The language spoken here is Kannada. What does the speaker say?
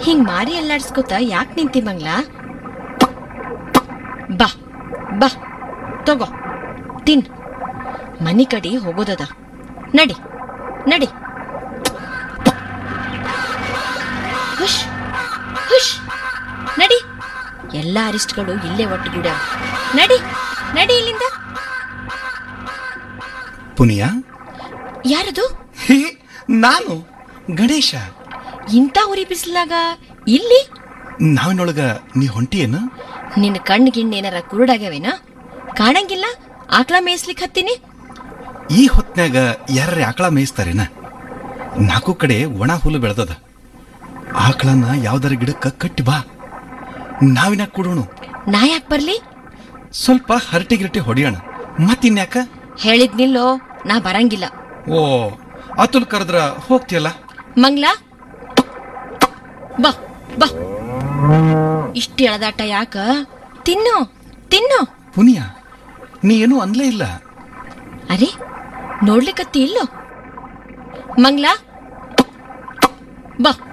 ಹಿಂಗ್ ಮಾರಿ ಅಲ್ಲಾಡ್ಸ್ಕೊತ ಯಾಕೆ ನಿಂತಿ ಮಂಗ್ಲ ಬಾ ಬಾ ತಗೋ ತಿನ್ ಮನಿ ಕಡಿ ಹೋಗೋದದ ನಡಿ ನಡಿ ಹುಷ್ ಹುಷ್ ನಡಿ ಎಲ್ಲ ಅರಿಸ್ಟ್ಗಳು ಇಲ್ಲೇ ಒಟ್ಟುಗೂಡ್ಯಾವ ನಡಿ ನಡಿ ಇಲ್ಲಿಂದ ಪುನಿಯ ಯಾರದು ಹೇ ನಾನು ಗಣೇಶ ಇಂಥ ಉರಿ ಬಿಸಿಲಾಗ ಇಲ್ಲಿ ನಾವಿನೊಳಗ ನೀ ಹೊಂಟಿಯೇನು ನಿನ್ನ ಕಣ್ಣು ಗಿಣ್ಣು ಏನಾರ ಕುರುಡಾಗ್ಯಾವೇನ ಕಾಣಂಗಿಲ್ಲ ಆಕ್ಳ ಮೇಯ್ಸ್ಲಿಕ್ ಹತ್ತೀನಿ ಈ ಹೊತ್ನ್ಯಾಗ ಯಾರ ಆಕಳ ಮೇಯಿಸ್ತಾರೇನ ನಾಲ್ಕು ಕಡೆ ಒಣ ಹುಲ್ಲು ಬೆಳೆದದ ಆಕಳನ್ನ ಯಾವ್ದಾರ ಗಿಡಕ್ಕ ಕಟ್ಟಿ ಬಾ ನಾವಿನ ಕೊಡೋಣ ನಾ ಯಾಕೆ ಬರ್ಲಿ ಸ್ವಲ್ಪ ಹರಟಿ ಗಿರಟಿ ಹೊಡಿಯೋಣ ಮತ್ತಿನ್ಯಾಕ ಹೇಳಿದ್ನಿಲ್ಲೋ ನಾ ಬರಂಗಿಲ್ಲ ಓ ಅತುಲ್ ಕರೆದ್ರ ಹೋಗ್ತಿಯಲ್ಲ ಮಂಗ್ಲ ಬಾ ಬಾ ಇಷ್ಟು ಎಳದಾಟ ಯಾಕ ತಿನ್ನು ತಿನ್ನು ಪುನಿಯ ನೀ ಏನೂ ಅನ್ಲೇ ಇಲ್ಲ ಅರೆ ನೋಡ್ಲಿಕ್ಕತ್ತಿ ಇಲ್ಲೋ ಮಂಗ್ಲ ಬಾ